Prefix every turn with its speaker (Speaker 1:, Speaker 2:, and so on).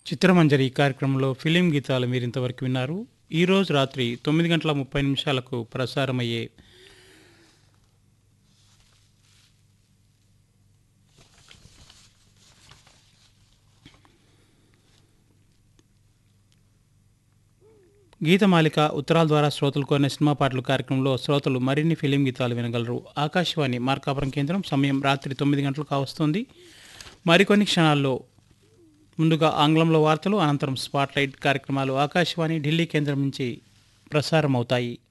Speaker 1: చిత్రమంజరి కార్యక్రమంలో ఫిలిం గీతాలు మీరు ఇంతవరకు విన్నారు ఈరోజు రాత్రి తొమ్మిది గంటల ముప్పై నిమిషాలకు ప్రసారమయ్యే గీతమాలిక ఉత్తరాల ద్వారా శ్రోతలు కోరిన సినిమా పాటలు కార్యక్రమంలో శ్రోతలు మరిన్ని ఫిలిం గీతాలు వినగలరు ఆకాశవాణి మార్కాపురం కేంద్రం సమయం రాత్రి తొమ్మిది గంటలకు కావస్తుంది మరికొన్ని క్షణాల్లో ముందుగా ఆంగ్లంలో వార్తలు అనంతరం స్పాట్లైట్ కార్యక్రమాలు ఆకాశవాణి ఢిల్లీ కేంద్రం నుంచి ప్రసారం అవుతాయి